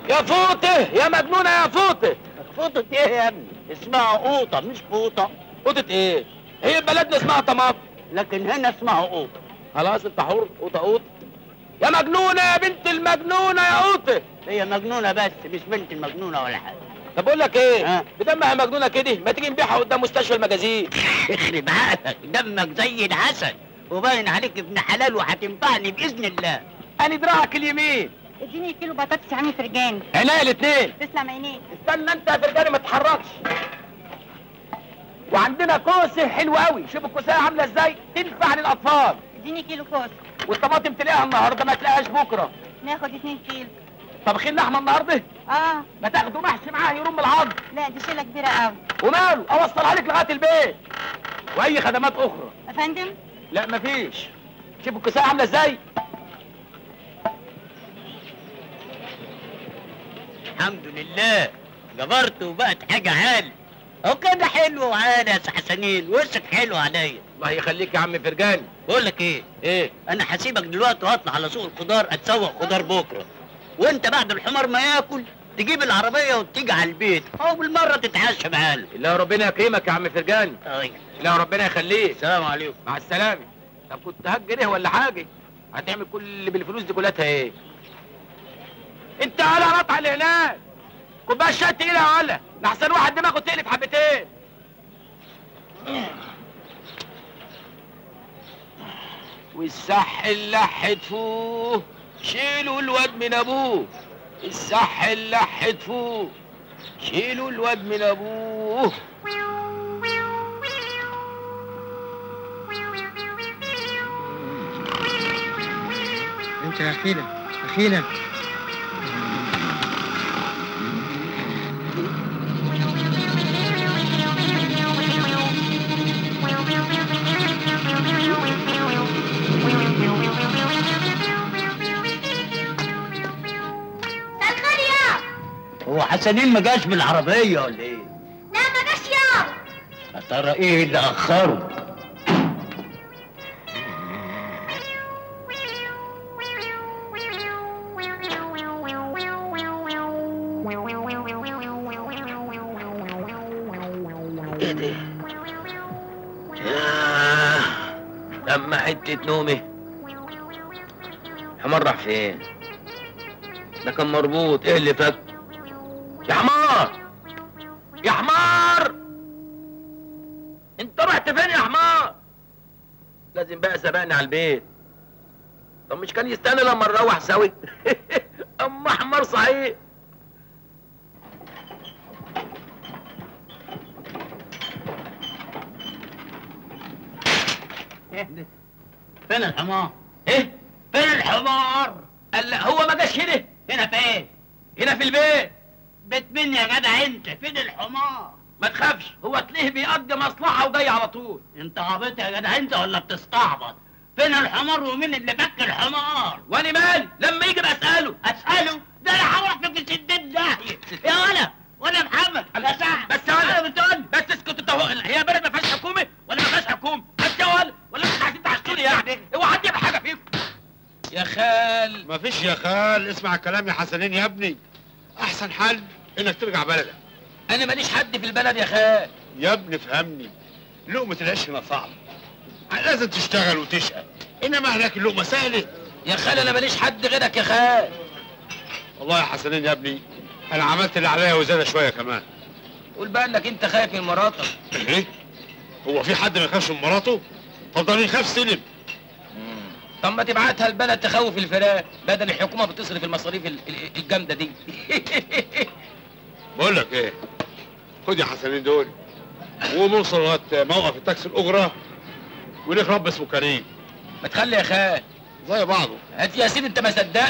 يا فوطه يا مجنونه يا فوطه فوطة ايه يا ابني اسمها قوطة مش فوطة فوطه ايه هي بلدنا اسمها طماطم لكن هنا اسمها قوطة خلاص انت حر قوطه قوطه يا مجنونه يا بنت المجنونه يا قوطه هي مجنونة بس مش بنت المجنونة ولا حاجة طب اقول لك ايه ها؟ بدمها مجنونه كده ما تيجي نبيعها قدام مستشفى المجازين يخرب عقلك دمك زي العسل وباين عليك ابن حلال وهتنفعني بإذن الله انا دراعك اليمين اديني كيلو بطاطس يا عم فرجاني عينيا الاثنين تسلم عينيك استنى انت يا فرجاني ما تتحركش وعندنا كوسه حلوه قوي شوف الكوسه عامله ازاي تنفع للاطفال اديني كيلو كوس والطماطم تلاقيها النهارده ما تلاقيهاش بكره ناخد اتنين كيلو طبخين لحمه النهارده اه ما تاخدوا محشي معاه يرم العظم لا دي شيله كبيره قوي وماله اوصلها لك لغايه البيت واي خدمات اخرى يا فندم لا مفيش شوف الكوسه عامله ازاي الحمد لله جبرت وبقت حاجة عالي هو كده حلو وعالي يا حسنين وشك حلو عليا الله يخليك يا عم فرجاني بقول لك ايه ايه انا هسيبك دلوقتي واطلع على سوق الخضار اتسوق خضار بكره وانت بعد الحمار ما ياكل تجيب العربيه وتيجي على البيت او بالمره تتعشى معانا الله ربنا يكرمك يا عم فرجاني طيب الله ربنا يخليك السلام عليكم مع السلامه طب كنت هتجري ولا حاجه هتعمل كل اللي بالفلوس دي كلها ايه انت على قطع اللي هناك كوبايه شاي تقيله يا ولا لحسن واحد دماغه تقلب حبتين والصح اللح تفوه شيلوا الواد من ابوه الصح اللح تفوه شيلوا الواد من ابوه انت يا اخينا اخينا الخير يا هو حسنين ما جاش بالعربيه ولا ايه لا ما جاش يا يا ترى ايه اللي اخره ايه ده؟ ياه لما حتة نومي حمار راح فين؟ ده كان مربوط ايه اللي فك؟ يا حمار يا حمار انت رحت فين يا حمار؟ لازم بقى سبقني على البيت طب مش كان يستنى لما نروح سوي؟ اما حمار صحيح فين الحمار ايه؟ فين الحمار قال لا هو ما جاش هنا هنا فين هنا في البيت بيت مين يا جدع انت فين الحمار ما تخافش هو تلاقيه بيقضي مصلحة وجاي على طول انت عبيط يا جدع انت ولا بتستعبط فين الحمار ومين اللي فك الحمار وانا مالي لما يجي بسأله اساله ده انا هروح في السدين داهيه يا ولا ولا محمد يا سعد بس يا ولد. انا بتقول بس اسكت انت هو هي بلد ما فيهاش حكومة ولا ما فيهاش حكومة بس يا ولد ولا انتوا عايزين تعشتوني يعني هو حد يعمل حاجة فيكم يا خال مفيش يا خال اسمع الكلام يا حسنين يا ابني احسن حل انك ترجع بلدك انا ماليش حد في البلد يا خال يا ابني فهمني لقمة العيش هنا صعبة لازم تشتغل وتشقى انما هناك اللقمة سهلة يا خال انا ماليش حد غيرك يا خال والله يا حسنين يا ابني انا عملت اللي عليا وزيادة شوية كمان قول بقى انك انت خايف من مراتك ايه هو في حد ما يخافش من مراته طب ده يخاف سلم طب ما تبعتها البلد تخوف الفراق بدل الحكومة بتصرف المصاريف ال- ال- الجامدة دي بقول لك ايه خد يا حسنين دول ونوصل لغايه موقف التاكسي الاجره وليك رب اسمه كريم ما تخلي يا خال زي بعضه هات يا سيدي انت ما صدقت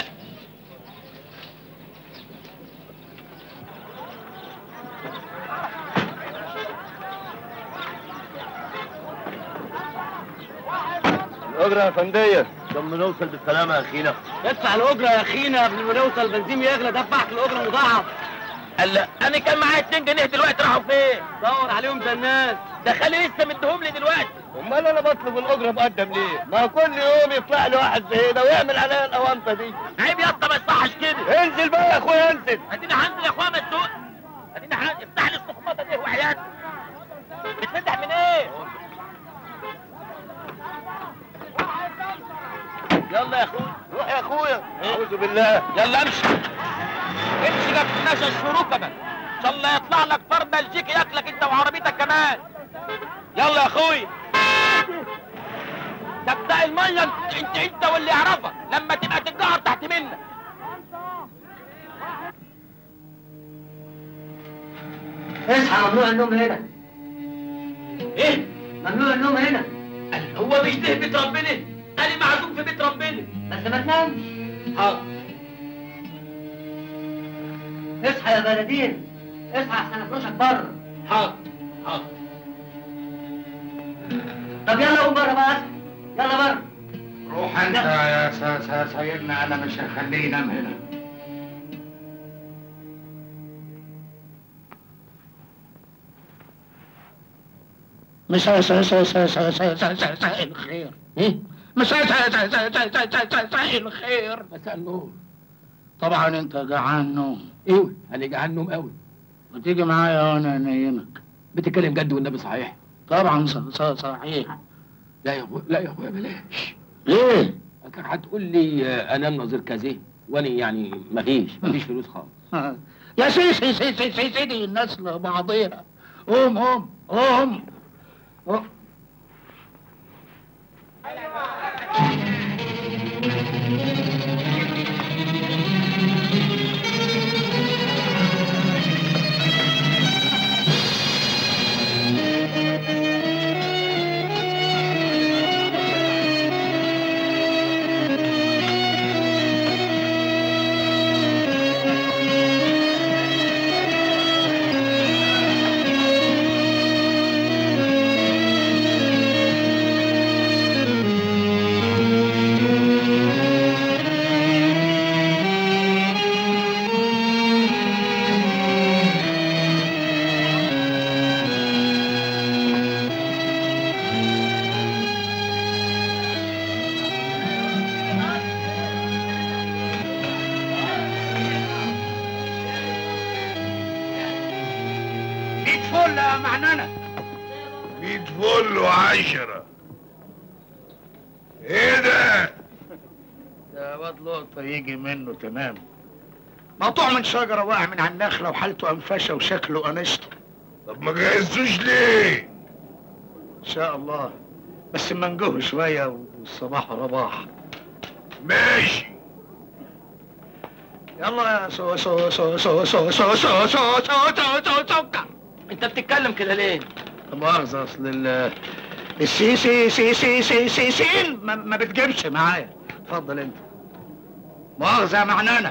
الأجرة يا فندية لما نوصل بالسلامة يا أخينا ادفع الاجره يا اخينا قبل ما نوصل البنزين يغلى دفعت الاجره مضاعف قال لا انا كان معايا 2 جنيه دلوقتي راحوا فين دور عليهم زي الناس ده خالي لسه مديهم لي دلوقتي امال انا بطلب الاجره مقدم ليه؟ ما كل يوم يطلع لي واحد زي ده ويعمل عليا الاوامطه دي عيب يا اسطى ما يصحش كده انزل بقى يا اخويا انزل اديني هنزل يا اخويا مسوق اديني هنزل افتح لي الصخمطه دي وحياتي بتفتح من ايه؟ يلا يا اخويا روح يا اخويا اعوذ بالله يلا امشي امشي ما تستناش الشروكه بقى ان شاء الله يطلع لك فار بلجيكي ياكلك انت وعربيتك كمان يلا يا اخويا ده بتاع الميه انت انت, انت واللي يعرفك لما تبقى تتجعر تحت منك اصحى ممنوع النوم هنا ايه ممنوع النوم هنا هو مش ده بيت ربنا انا معزوم في بيت ربنا بس ما تنامش حاضر اصحى يا بلدين اصحى احسن افرشك بره حاضر حاضر طب يلا قوم بره بقى اصحى يلا بره روح انت يا سا- سا- سيدنا انا مش هخليه ينام هنا مساء مساء مساء مساء مساء مساء مساء مساء الخير مساء مساء مساء مساء مساء مساء مساء الخير مساء النور طبعا انت جعان نوم ايوه انا جعان نوم قوي ما تيجي معايا وانا انيمك بتتكلم جد والنبي صحيح طبعا ص- ص- صحيح لا يا اخويا لا يا اخويا بلاش ليه؟ كان هتقول لي آه، انام نظير كذا وانا يعني مفيش مفيش فلوس خالص يا سي سي سي سي سي سيدي الناس لبعضيها قوم قوم قوم قوم. ميت فل يا معننة ميت فل وعشرة ايه ده؟ ده واد لقطة يجي منه تمام مقطوع من شجرة واقع من على النخلة وحالته أنفشة وشكله أنشطة طب ما جهزتوش ليه؟ إن شاء الله بس منجوه شوية والصباح رباح ماشي يلا يا سو سو سو سو سو سو سو سو سو سو سو سكر انت بتتكلم كده ليه؟ لا مؤاخذة أصل ال السي سي سي سي سي سي سين ما, ما بتجيبش معايا اتفضل أنت مؤاخذة يا معنانة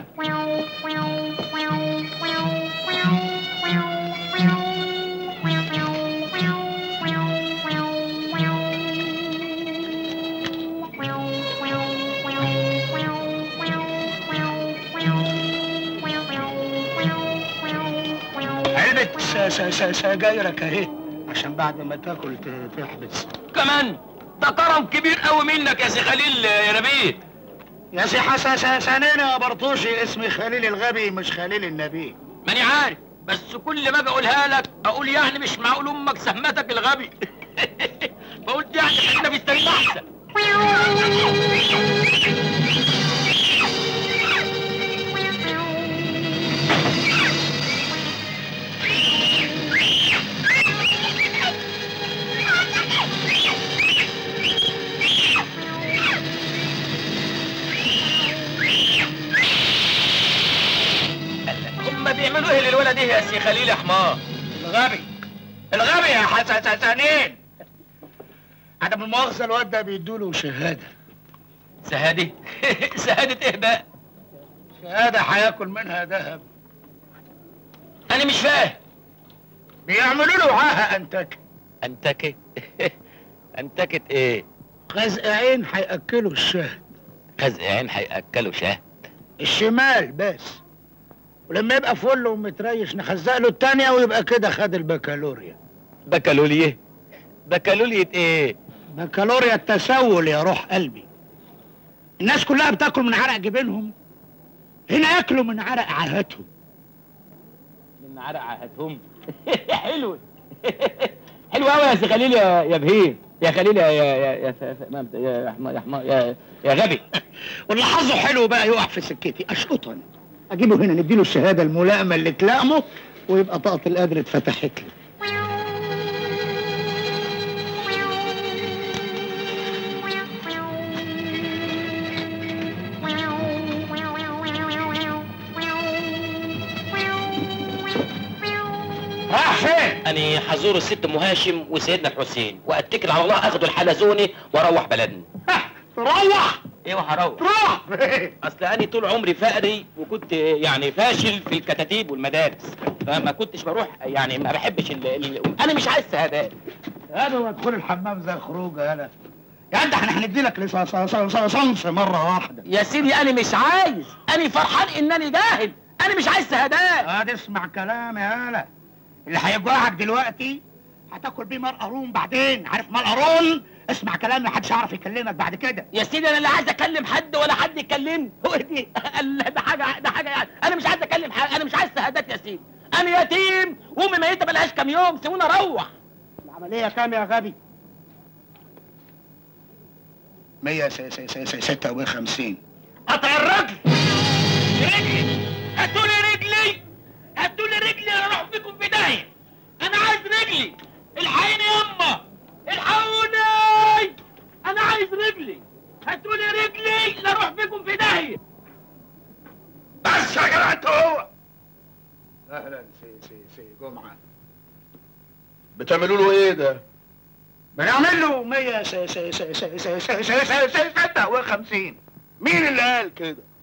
علبة س- س- س- سجايرك أهي عشان بعد ما تاكل ت- تحبس كمان ده كرم كبير قوي منك يا سي خليل يا نبيل يا سي حسن سنين يا برطوشي اسمي خليل الغبي مش خليل النبي ماني عارف بس كل ما اجي اقولها لك اقول يعني مش معقول امك سهمتك الغبي فقلت يعني احنا بيستريح احسن هم بيعملوا ايه للولد ايه يا سي خليل يا حمار الغبي الغبي يا حسن سنين عدم المؤاخذة الواد ده بيدوله شهادة سهادة سهادة ايه بقى شهادة هياكل منها ذهب انا مش فاهم بيعملوا له عاهة أنتك انتكت انتكت ايه خزق عين هيأكلوا الشهد خزق عين هياكلوا شهد الشمال بس ولما يبقى فل ومتريش نخزق له التانية ويبقى كده خد البكالوريا بكالوريا بكالوريا ايه بكالوريا التسول يا روح قلبي الناس كلها بتاكل من عرق جبينهم هنا ياكلوا من عرق عاهاتهم من عرق عهدهم حلو حلو قوي يا سي خليل يا يا بهيم يا خليل يا يا يا يا يا يا حما- يا حما- يا يا غبي واللي حظه حلو بقى يقع في سكتي اشقطه انا اجيبه هنا نديله الشهاده الملائمه اللي تلائمه ويبقى طاقه القدر اتفتحت له راح فين؟ أنا حزور الست أم هاشم وسيدنا الحسين وأتكل على الله أخدوا الحلزوني وأروح بلدنا روح ايوه هروح روح فين؟ اصل انا طول عمري فقري وكنت يعني فاشل في الكتاتيب والمدارس فما كنتش بروح يعني ما بحبش ال... ال... انا مش عايز شهادات هذا وادخل الحمام زي خروجه هلا يا انت احنا هندي لك لصنص مره واحده يا سيدي انا مش عايز انا فرحان انني جاهل انا مش عايز شهادات هات اسمع كلامي يا هلا اللي هيجوعك دلوقتي هتاكل بيه مال قارون بعدين عارف مال قارون اسمع كلامي محدش يعرف يكلمك بعد كده يا سيدي انا لا عايز اكلم حد ولا حد يكلمني هو دي ال- ده حاجه ده حاجه يعني انا مش عايز اكلم حد انا مش عايز شهادات يا سيدي انا يتيم وامي ميته بقالهاش كام يوم سيبوني اروح العمليه كام يا غبي 156 قطع الرجل رجلي هاتوا لي رجلي هاتوا لي رجلي انا اروح فيكم في داهيه انا عايز رجلي الحقيني يما الحقوني انا عايز رجلي هاتوا لي رجلي لا اروح فيكم في داهيه بس يا جدع انت هو اهلا سي سي سي جمعه بتعملوا له ايه ده؟ بنعمل له 156 مين اللي قال كده؟